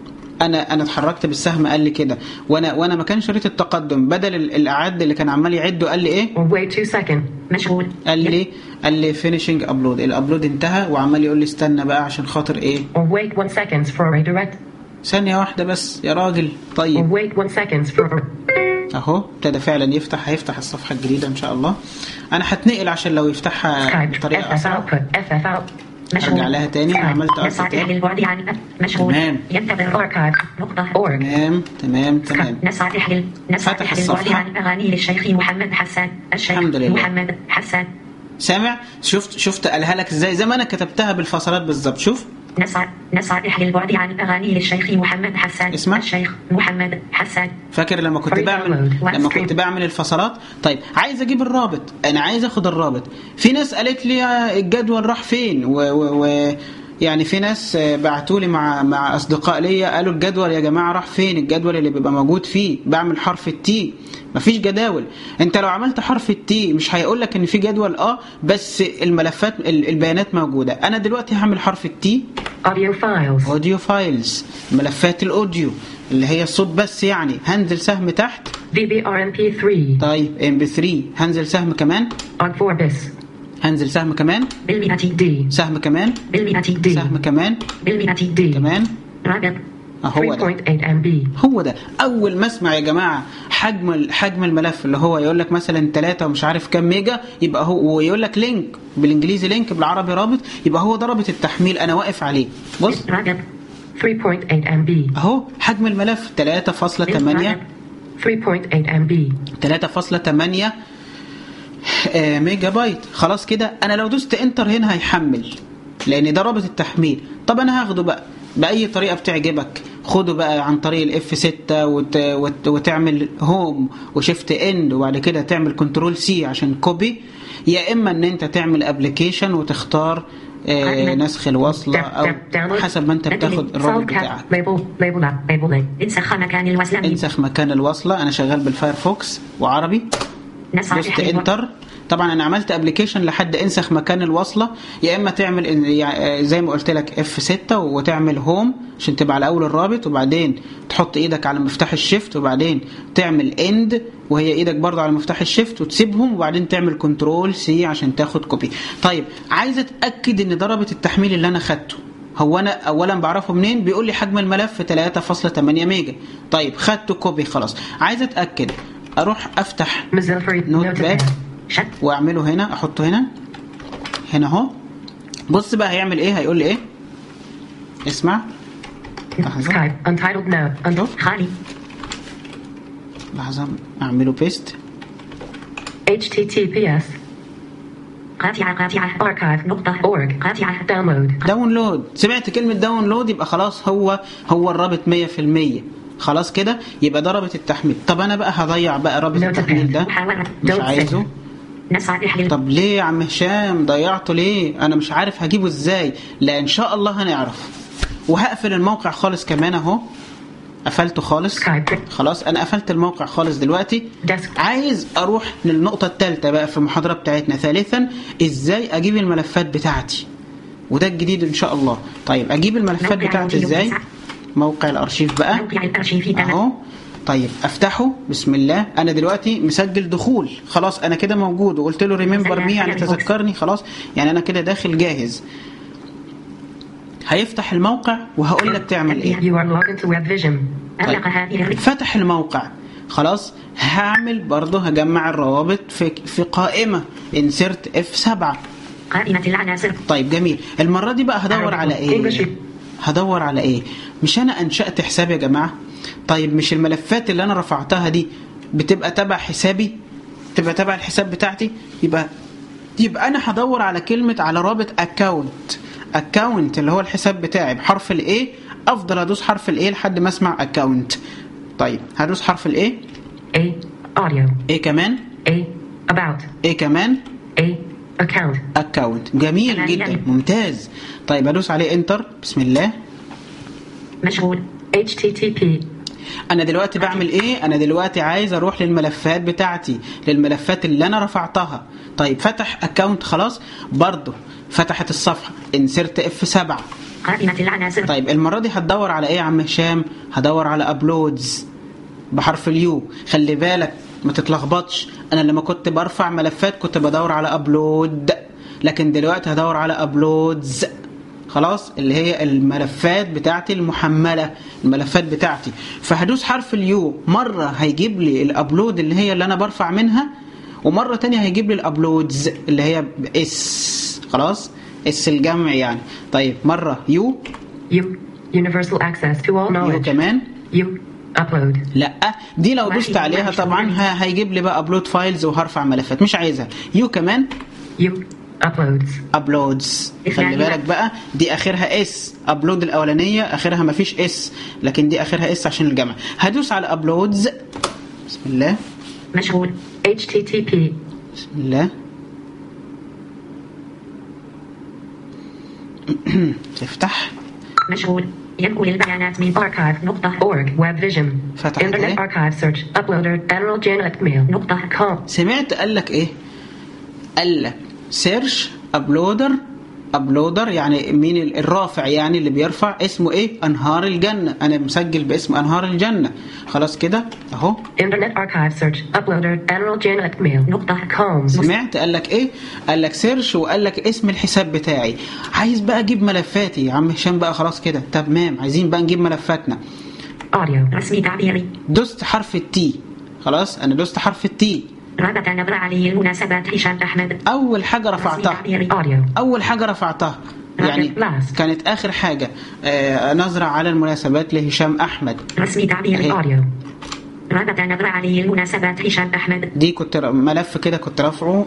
انا انا اتحركت بالسهم قال لي كده وانا وانا مكان شريط التقدم بدل ال- الاعد اللي كان عمال يعده قال لي ايه Or wait two seconds. مشغول قال لي قال لي فينيشنج ابلود الابلود انتهى وعمال يقول لي استنى بقى عشان خاطر ايه Or wait one seconds for a redirect. ثانيه واحده بس يا راجل Or طيب wait one seconds for اهو ابتدى فعلا يفتح هيفتح الصفحه الجديده ان شاء الله انا هتنقل عشان لو يفتحها Skype. بطريقه FF اسرع output. FF out. مشغول ارجع لها تاني انا عملت ارت نصائح تاني للبعد عن مشغول تمام. ينتظر Archive. نقطة Org. تمام تمام تمام نصائح لل... نصائح فتح للبعد الصفحة. عن أغاني للشيخ محمد حسان الشيخ الحمد لله. محمد حسان سامع شفت شفت قالها لك ازاي زي ما انا كتبتها بالفصلات بالظبط شوف نصا- نصائح للبعد عن أغاني للشيخ محمد حسان اسمع. الشيخ محمد حسان فاكر لما كنت Free بعمل download. لما One كنت stream. بعمل الفصلات طيب عايز اجيب الرابط انا عايز اخد الرابط في ناس قالت لي آه، الجدول راح فين و, و, و يعني في ناس بعتوا لي مع مع اصدقاء ليا قالوا الجدول يا جماعه راح فين الجدول اللي بيبقى موجود فيه بعمل حرف التي مفيش جداول انت لو عملت حرف التي مش هيقول لك ان في جدول اه بس الملفات ال- البيانات موجوده انا دلوقتي هعمل حرف التي Audio files. اوديو فايلز ملفات الاوديو اللي هي الصوت بس يعني هنزل سهم تحت VBRMP3. طيب ام بي 3 هنزل سهم كمان On 4 bis. هنزل سهم كمان بالمئة D. سهم كمان بالمئة D. سهم كمان بالمئة D. كمان رابط اهو ده 3.8 MB. هو ده اول ما اسمع يا جماعه حجم ال- حجم الملف اللي هو يقول لك مثلا 3 ومش عارف كام ميجا يبقى هو ويقول لك لينك بالانجليزي لينك بالعربي رابط يبقى هو ده رابط التحميل انا واقف عليه بص رابط 3.8 MB. اهو حجم الملف 3.8 3.8 MB. 3.8 آه، ميجا بايت خلاص كده انا لو دوست انتر هنا هيحمل لان ده رابط التحميل طب انا هاخده بقى باي طريقه بتعجبك خده بقى عن طريق الاف 6 وت... وت... وتعمل هوم وشيفت اند وبعد كده تعمل كنترول سي عشان كوبي يا اما ان انت تعمل ابلكيشن وتختار آه قائمة. نسخ الوصله او حسب ما انت بتاخد الرابط بتاعك Label. Label up. Label name. انسخ مكان الوصلة من انسخ مكان الوصله انا شغال بالفايرفوكس وعربي نصائح دوست للبعد- انتر طبعا انا عملت ابلكيشن لحد انسخ مكان الوصله يا اما تعمل إن- يعني زي ما قلت لك اف 6 وتعمل هوم عشان تبقى على اول الرابط وبعدين تحط ايدك على مفتاح الشيفت وبعدين تعمل اند وهي ايدك برضه على مفتاح الشيفت وتسيبهم وبعدين تعمل كنترول سي عشان تاخد كوبي طيب عايز اتاكد ان ده رابط التحميل اللي انا خدته هو انا اولا بعرفه منين بيقول لي حجم الملف 3.8 ميجا طيب خدته كوبي خلاص عايز اتاكد اروح افتح Mozilla Free. Notepad. Notepad. شت واعمله هنا احطه هنا هنا اهو بص بقى هيعمل ايه هيقول لي ايه اسمع لحظه Skype. Untitled note. Un- شوف خالي لحظه اعمله بيست HTTPS. قاطعة قاطعة Archive. نقطة Org. قاطعة Download. داونلود سمعت كلمه داونلود يبقى خلاص هو هو الرابط 100% خلاص كده يبقى ده رابط التحميل طب انا بقى هضيع بقى رابط Notepad. التحميل ده محاولة مش Don't عايزه نصائح لل... طب ليه يا عم هشام ضيعته ليه انا مش عارف هجيبه ازاي لا ان شاء الله هنعرف وهقفل الموقع خالص كمان اهو قفلته خالص Skype. خلاص انا قفلت الموقع خالص دلوقتي Desk. عايز اروح للنقطه الثالثه بقى في المحاضره بتاعتنا ثالثا ازاي اجيب الملفات بتاعتي وده الجديد ان شاء الله طيب اجيب الملفات موقع بتاعتي الأرشيف ازاي تسعة. موقع الارشيف بقى موقع الأرشيف تمام اهو طيب افتحه بسم الله انا دلوقتي مسجل دخول خلاص انا كده موجود وقلت له ريمبر مي يعني تذكرني خلاص يعني انا كده داخل جاهز هيفتح الموقع وهقول لك تعمل ايه You are logged into Web Vision. أغلق هذه الرسالة فتح الموقع خلاص هعمل برضه هجمع الروابط في في قائمه انسرت اف 7 قائمة العناصر طيب جميل المرة دي بقى هدور على ايه هدور على ايه مش انا انشأت حساب يا جماعة طيب مش الملفات اللي انا رفعتها دي بتبقى تبع حسابي تبقى تبع الحساب بتاعتي يبقى يبقى انا هدور على كلمة على رابط اكاونت اكاونت اللي هو الحساب بتاعي بحرف الايه افضل ادوس حرف الايه لحد ما اسمع اكاونت طيب هدوس حرف الايه A. Audio. A. ايه كمان A. About. ايه كمان A. Account. اكونت جميل تمام. جدا ممتاز طيب ادوس عليه انتر بسم الله مشغول HTTP. انا دلوقتي بعمل ايه انا دلوقتي عايز اروح للملفات بتاعتي للملفات اللي انا رفعتها طيب فتح اكونت خلاص برضه فتحت الصفحه انسرت اف 7 قائمة العناصر طيب المره دي هتدور على ايه يا عم هشام هدور على ابلودز بحرف اليو خلي بالك ما تتلخبطش انا لما كنت برفع ملفات كنت بدور على ابلود لكن دلوقتي هدور على ابلودز خلاص اللي هي الملفات بتاعتي المحمله الملفات بتاعتي فهدوس حرف اليو مره هيجيب لي الابلود اللي هي اللي انا برفع منها ومره تانية هيجيب لي الابلودز اللي هي اس خلاص اس الجمع يعني طيب مره يو U. Universal access to all يو knowledge. كمان U. Upload. لا دي لو واحد دوست عليها واحد طبعا واحد. ه- هيجيب لي بقى ابلود فايلز وهرفع ملفات مش عايزها يو كمان U. Uploads. ابلودز خلي إفعالية. بالك بقى دي اخرها اس ابلود الاولانيه اخرها مفيش اس لكن دي اخرها اس عشان الجمع هدوس على ابلودز بسم الله مشغول HTTP. بسم الله تفتح مشغول ينقل البيانات من Archive. نقطة Org. Web Vision. فتحت Internet إيه؟ Archive Search. Uploader. Admiral Janet Mail. نقطة Com. سمعت قال لك ايه قال لك سيرش ابلودر ابلودر يعني مين ال- الرافع يعني اللي بيرفع اسمه ايه انهار الجنه انا مسجل باسم انهار الجنه خلاص كده اهو Internet Archive Search. Uploader. Admiral Janet Mail. نقطة Com. سمعت قال لك ايه قال لك سيرش وقال لك اسم الحساب بتاعي عايز بقى اجيب ملفاتي يا عم هشام بقى خلاص كده تمام عايزين بقى نجيب ملفاتنا Audio. رسمي تعبيري دوست حرف التي خلاص انا دوست حرف التي رابط نبر علي المناسبات هشام أحمد اول حاجه رسمي رفعتها تعبيري Audio. اول حاجه رفعتها يعني Last. كانت اخر حاجه آه نظره على المناسبات لهشام احمد رسمي تعبيري أهي. Audio. رابط نبر علي المناسبات هشام أحمد دي كنت ر- ملف كده كنت رافعه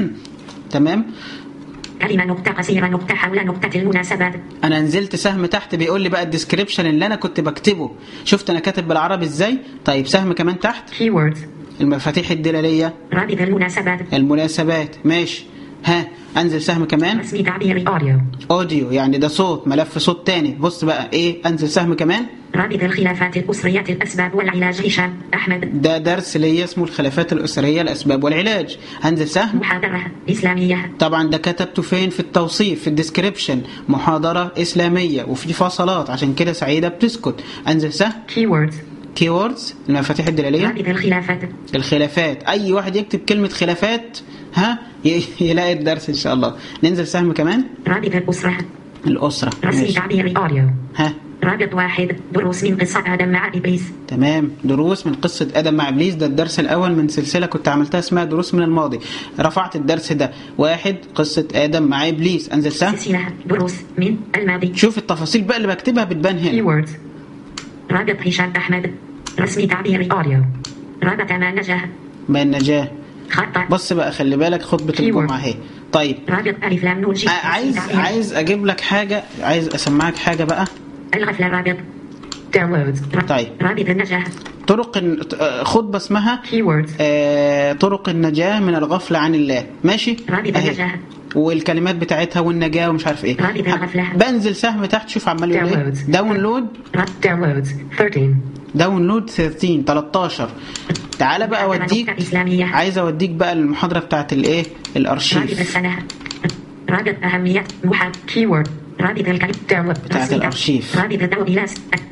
تمام كلمة نقطة قصيرة نقطة حول نقطة المناسبات انا نزلت سهم تحت بيقول لي بقى الديسكريبشن اللي انا كنت بكتبه شفت انا كاتب بالعربي ازاي طيب سهم كمان تحت Keywords. المفاتيح الدلاليه رابط المناسبات المناسبات ماشي ها انزل سهم كمان رسمي تعبيري Audio. اوديو يعني ده صوت ملف صوت تاني بص بقى ايه انزل سهم كمان رابط الخلافات الأسرية الأسباب والعلاج هشام أحمد ده درس ليا اسمه الخلافات الاسريه الاسباب والعلاج هنزل سهم محاضرة إسلامية طبعا ده كتبته فين في التوصيف في الديسكريبشن محاضرة إسلامية وفي فصلات عشان كده سعيدة بتسكت أنزل سهم Keywords. كيوردز المفاتيح الدلالية رابط الخلافات الخلافات أي واحد يكتب كلمة خلافات ها ي- يلاقي الدرس إن شاء الله ننزل سهم كمان رابط الأسرة الأسرة رسمي ماشي. تعبيري Audio. ها رابط واحد دروس من قصة آدم مع إبليس تمام دروس من قصة آدم مع إبليس ده الدرس الأول من سلسلة كنت عملتها اسمها دروس من الماضي رفعت الدرس ده واحد قصة آدم مع إبليس أنزل سهم سلسلة دروس من الماضي شوف التفاصيل بقى اللي بكتبها بتبان هنا Keywords. رابط هشام أحمد رسمي تعبيري Audio. رابط ما نجاه ما النجاة خطأ بص بقى خلي بالك خطبة Keyword. الجمعة اهي طيب رابط ألف لام نون جيم ع- عايز عايز اجيب لك حاجة عايز اسمعك حاجة بقى الغفلة رابط Downloads. طيب رابط النجاة طرق الن- آه، خطبة اسمها Keywords. آه، طرق النجاة من الغفلة عن الله ماشي رابط أهي. النجاة والكلمات بتاعتها والنجاة ومش عارف ايه رابط الغفلة. بنزل سهم تحت شوف عمال يقول ايه Downloads. داونلود Downloads. 13. داونلود 13 13 تعالى بقى محاضرة اوديك نقطة إسلامية. عايز اوديك بقى المحاضرة بتاعت الايه رابط الارشيف السنة رابط أهمية محاد Keyword. رابط الكلمة Download. بتاعت رسمي الارشيف رابط الدوبيلاس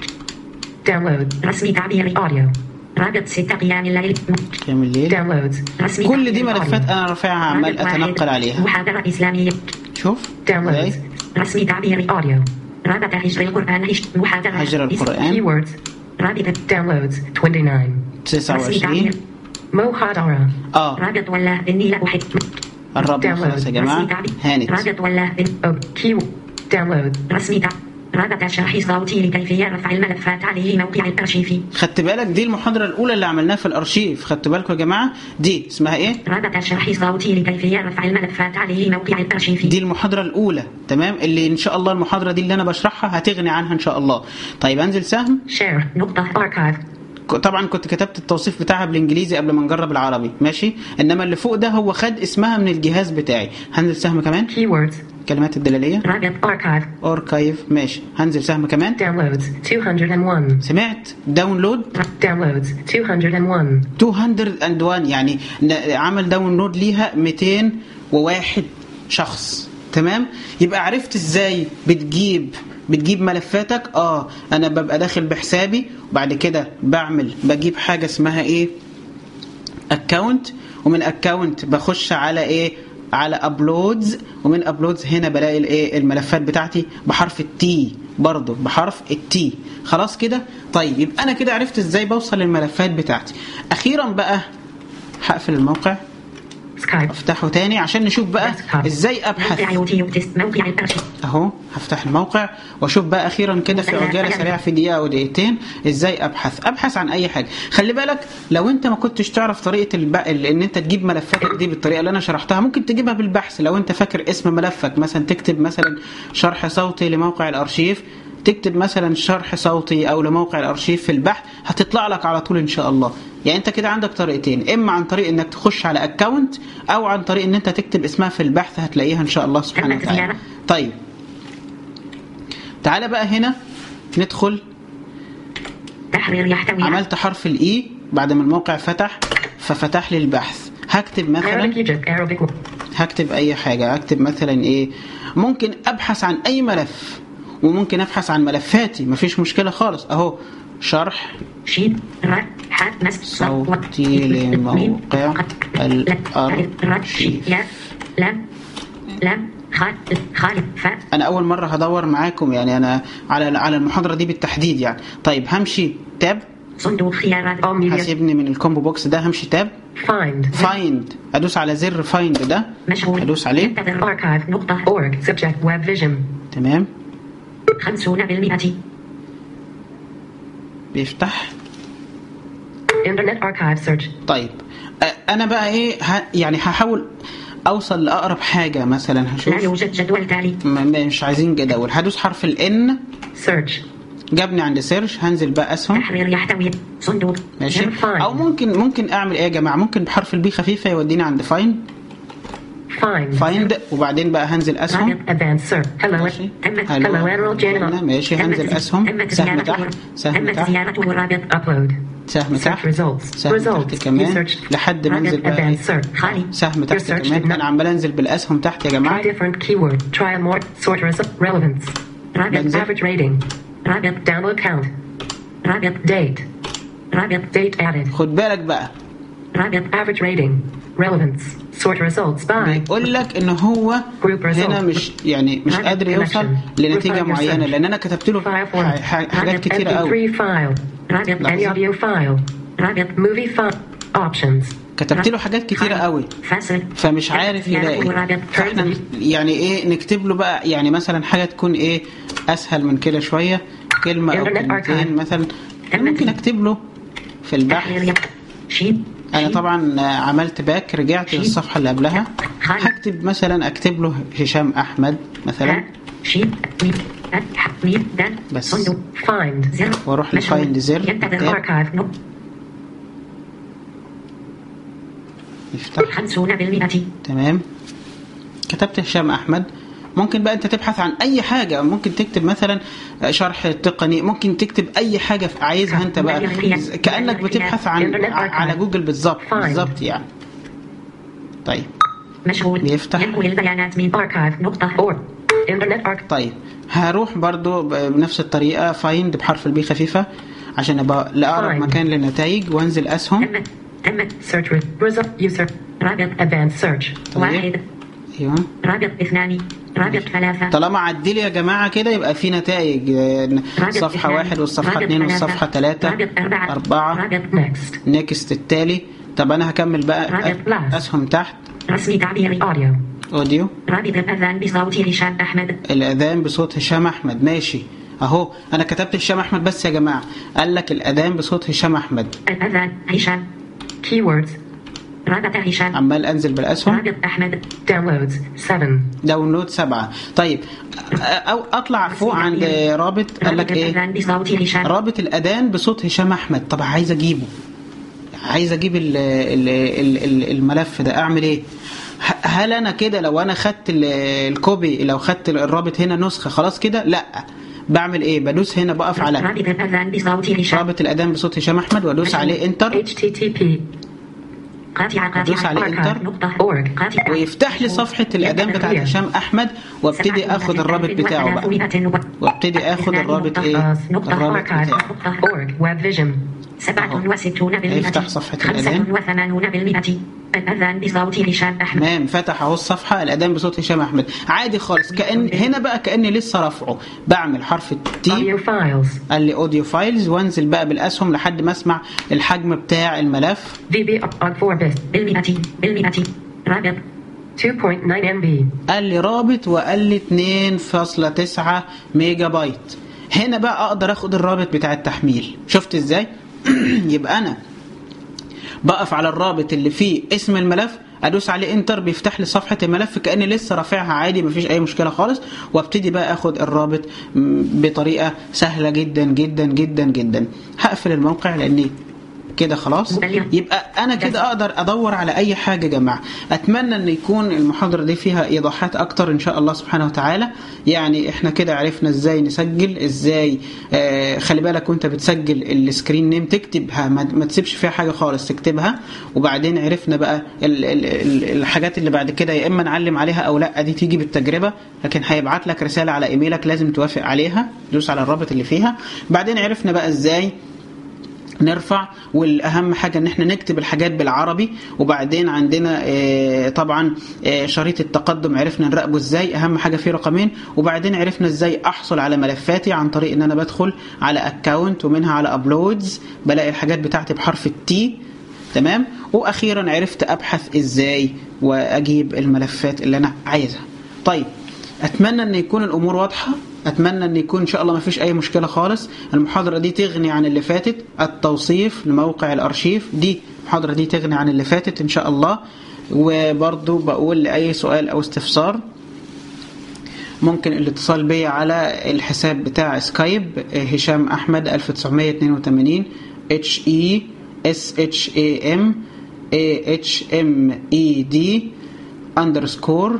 Download. رسمي تعبيري Audio. رابط ستة قيام الليل كام الليل Downloads. رسمي كل دي تعبيري. ملفات انا رافعها عمال رابط واحد. اتنقل عليها محاضرة إسلامية شوف Downloads. ازاي رسمي تعبيري Audio. رابط هجر القرآن هش- محاضرة هجر القرآن Keywords. رابط Downloads. 29. رسمي 29 تعبير Mohadara. اه رابط والله إني لا أحب قربنا خلاص يا جماعة رسمي تعبير هانت رابط والله إن Oh, key. Download. رسمي تعبير رابط شرح صوتي لكيفية رفع الملفات عليه موقع الأرشيف خدت بالك دي المحاضرة الأولى اللي عملناها في الأرشيف خدت بالكم يا جماعة دي اسمها إيه؟ رابط شرح صوتي لكيفية رفع الملفات عليه موقع الأرشيف دي المحاضرة الأولى تمام اللي إن شاء الله المحاضرة دي اللي أنا بشرحها هتغني عنها إن شاء الله طيب أنزل سهم Share. نقطة Archive. ك- طبعا كنت كتبت التوصيف بتاعها بالانجليزي قبل ما نجرب العربي ماشي انما اللي فوق ده هو خد اسمها من الجهاز بتاعي هنزل سهم كمان Keywords. كلمات الدلاليه رابط Archive. اركايف ماشي هنزل سهم كمان Downloads. 201. سمعت داونلود Downloads. 201. 201 يعني ن- عمل داونلود ليها 201 شخص تمام يبقى عرفت ازاي بتجيب بتجيب ملفاتك اه انا ببقى داخل بحسابي وبعد كده بعمل بجيب حاجه اسمها ايه اكونت ومن اكونت بخش على ايه على ابلودز ومن ابلودز هنا بلاقي الايه الملفات بتاعتي بحرف التي برضه بحرف التي خلاص كده طيب يبقى انا كده عرفت ازاي بوصل للملفات بتاعتي اخيرا بقى هقفل الموقع Skype. افتحه تاني عشان نشوف بقى ازاي ابحث موقع يوتيوب تست موقع الأرشيف اهو هفتح الموقع واشوف بقى اخيرا كده في عجاله سريعه في دقيقه او دقيقتين ازاي ابحث ابحث عن اي حاجه خلي بالك لو انت ما كنتش تعرف طريقه الب... ان انت تجيب ملفاتك دي بالطريقه اللي انا شرحتها ممكن تجيبها بالبحث لو انت فاكر اسم ملفك مثلا تكتب مثلا شرح صوتي لموقع الارشيف تكتب مثلا شرح صوتي او لموقع الارشيف في البحث هتطلع لك على طول ان شاء الله يعني انت كده عندك طريقتين اما عن طريق انك تخش على اكونت او عن طريق ان انت تكتب اسمها في البحث هتلاقيها ان شاء الله سبحانه تمت وتعالى زيارة. طيب تعالى بقى هنا ندخل تحرير يحتوي على عملت حرف الاي بعد ما الموقع فتح ففتح لي البحث هكتب Arabic مثلا Egypt. Arabic. هكتب اي حاجه هكتب مثلا ايه ممكن ابحث عن اي ملف وممكن ابحث عن ملفاتي مفيش مشكله خالص اهو شرح شين را ح مس صوتي لموقع الأرشيف. لا لم لم خال خالد ف انا اول مره هدور معاكم يعني انا على على المحاضره دي بالتحديد يعني طيب همشي تاب صندوق خيارات All media. هسيبني من الكومبو بوكس ده همشي تاب Find. فايند ادوس على زر فايند ده مشغول ادوس عليه انتظر Archive. نقطة Org. Subject. Web Vision. تمام خمسون بالمئة بيفتح Internet Archive search. طيب أ- انا بقى ايه ه... يعني هحاول اوصل لاقرب حاجه مثلا لا هشوف يوجد جدول تالي م- م- مش عايزين جدول هدوس حرف الان Search. جابني عند سيرش هنزل بقى اسهم تحرير يحتوي صندوق ماشي Find. او ممكن ممكن اعمل ايه يا جماعه ممكن بحرف البي خفيفه يوديني عند فايند Find. فايند وبعدين بقى هنزل اسهم رابط Advanced search. Hello. ماشي تمت Hello. Admiral General. ماشي هنزل اسهم تمت سهم زيارته تحت سهم تمت تحت زيارته رابط Upload. سهم Search تحت results. سهم results. تحت You كمان searched. لحد ما انزل بقى إيه؟ Advanced search. خالي سهم Your تحت search did كمان not- انا عمال انزل بالاسهم تحت يا Try جماعه different keyword. Try more. Sort result. Relevance. رابط بنزل. Average rating. رابط Download count. رابط Date. رابط Date added. خد بالك بقى رابط Average rating. Relevance. Sort results by. بيقول لك ان هو Group result. هنا مش يعني مش Rapid قادر يوصل connection. لنتيجه Refine your معينه search. لان انا كتبت له File ح- format. ح- حاجات كتيره قوي MP3 file. رابط Any audio file. رابط Movie file. Options. كتبت له حاجات كتيره قوي فاصل فمش عارف يلاقي رابط فاحنا يعني ايه نكتب له بقى يعني مثلا حاجه تكون ايه اسهل من كده شويه كلمه او Internet كلمتين archive. مثلا ممكن اكتب له في البحث تحرير شين انا شين. طبعا عملت باك رجعت للصفحه اللي قبلها هكتب مثلا اكتب له هشام احمد مثلا ها شين ميم ها ح ميم دال بس. صندوق Find. زر واروح مشغول. لفايند زر ينتظر تاب. Archive. نق- يفتح خمسون بالمئة تمام كتبت هشام احمد ممكن بقى انت تبحث عن اي حاجه ممكن تكتب مثلا شرح تقني ممكن تكتب اي حاجه عايزها انت بقى كانك بتبحث عن على جوجل بالظبط بالظبط يعني طيب مشغول بيفتح. ينقل البيانات من Archive. نقطة Or. Internet Archive. طيب هروح برضو بنفس الطريقه فايند بحرف البي خفيفه عشان ابقى لاقرب Find. مكان للنتائج وانزل اسهم تمت تمت Search re- result. User. رابط Advanced search. واحد ايوه رابط اثنان رابط ثلاثة طالما عدي لي يا جماعه كده يبقى في نتائج آه، رابط صفحه اثنان، واحد والصفحه رابط اثنين ثلاثة، والصفحه ثلاثه رابط أربعة اربعه رابط Next. نيكست التالي طب انا هكمل بقى رابط last. اسهم تحت رسم تعبيري Audio. اوديو رابط الأذان بصوت هشام أحمد الاذان بصوت هشام احمد ماشي اهو انا كتبت هشام احمد بس يا جماعه قال لك الاذان بصوت هشام احمد الأذان هشام Keywords. رابط هشام عمال انزل بالاسهم رابط أحمد Downloads 7. داونلود سبعة طيب او اطلع فوق عند رابط قال لك رابط ايه الأذان بصوت هشام رابط الاذان بصوت هشام احمد طب عايز اجيبه عايز اجيب ال ال ال ال الملف ده اعمل ايه ه- هل انا كده لو انا خدت ال- الكوبي لو خدت الرابط هنا نسخه خلاص كده لا بعمل ايه بدوس هنا بقف على رابط الأذان بصوت هشام رابط الاذان بصوت هشام احمد وادوس عليه انتر HTTP. قاطعة أدوس قاطعة عليه قاطعة انتر. نقطة Org. قاطعة ويفتح لي صفحه الاذان بتاعت هشام احمد وابتدي اخد الرابط بتاعه بقى وابتدي اخد الرابط ايه نقطة الرابط archive. بتاعه Org. Web Vision. سبعة وستون بالمئة افتح صفحة الأذان. خمسة وثمانون بالمئة الأذان بصوت هشام أحمد تمام فتح اهو الصفحه الاذان بصوت هشام احمد عادي خالص كان هنا بقى كاني لسه رافعه بعمل حرف التي Audio files. قال لي اوديو فايلز وانزل بقى بالاسهم لحد ما اسمع الحجم بتاع الملف VB on 4 bit. بالمئة بالمئة رابط 2.9 MB. قال لي رابط وقال لي 2.9 ميجا بايت هنا بقى اقدر اخد الرابط بتاع التحميل شفت ازاي يبقى انا بقف على الرابط اللي فيه اسم الملف ادوس عليه انتر بيفتح لي صفحه الملف كاني لسه رافعها عادي مفيش اي مشكله خالص وابتدي بقى اخد الرابط م، بطريقه سهله جدا جدا جدا جدا هقفل الموقع لاني كده خلاص يبقى انا كده اقدر ادور على اي حاجه يا جماعه اتمنى ان يكون المحاضره دي فيها ايضاحات اكتر ان شاء الله سبحانه وتعالى يعني احنا كده عرفنا ازاي نسجل ازاي آه خلي بالك وانت بتسجل السكرين نيم تكتبها ما, ما تسيبش فيها حاجه خالص تكتبها وبعدين عرفنا بقى ال ال ال الحاجات اللي بعد كده يا اما نعلم عليها او لا دي تيجي بالتجربه لكن هيبعت لك رساله على ايميلك لازم توافق عليها دوس على الرابط اللي فيها بعدين عرفنا بقى ازاي نرفع والاهم حاجه ان احنا نكتب الحاجات بالعربي وبعدين عندنا آه، طبعا آه، شريط التقدم عرفنا نراقبه ازاي اهم حاجه فيه رقمين وبعدين عرفنا ازاي احصل على ملفاتي عن طريق ان انا بدخل على اكونت ومنها على ابلودز بلاقي الحاجات بتاعتي بحرف التي تمام واخيرا عرفت ابحث ازاي واجيب الملفات اللي انا عايزها طيب اتمنى ان يكون الامور واضحه اتمنى ان يكون ان شاء الله ما فيش اي مشكله خالص المحاضره دي تغني عن اللي فاتت التوصيف لموقع الارشيف دي المحاضره دي تغني عن اللي فاتت ان شاء الله وبرضو بقول لاي سؤال او استفسار ممكن الاتصال بي على الحساب بتاع سكايب هشام احمد 1982 اتش اي اس اتش اي ام اي اتش ام اي دي اندرسكور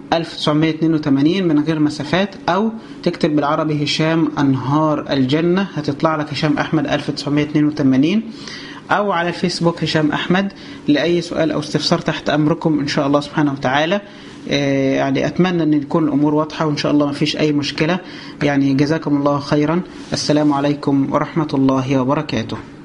1982 من غير مسافات او تكتب بالعربي هشام انهار الجنه هتطلع لك هشام احمد 1982 او على الفيسبوك هشام احمد لاي سؤال او استفسار تحت امركم ان شاء الله سبحانه وتعالى آه، يعني اتمنى ان تكون الامور واضحه وان شاء الله ما فيش اي مشكله يعني جزاكم الله خيرا السلام عليكم ورحمه الله وبركاته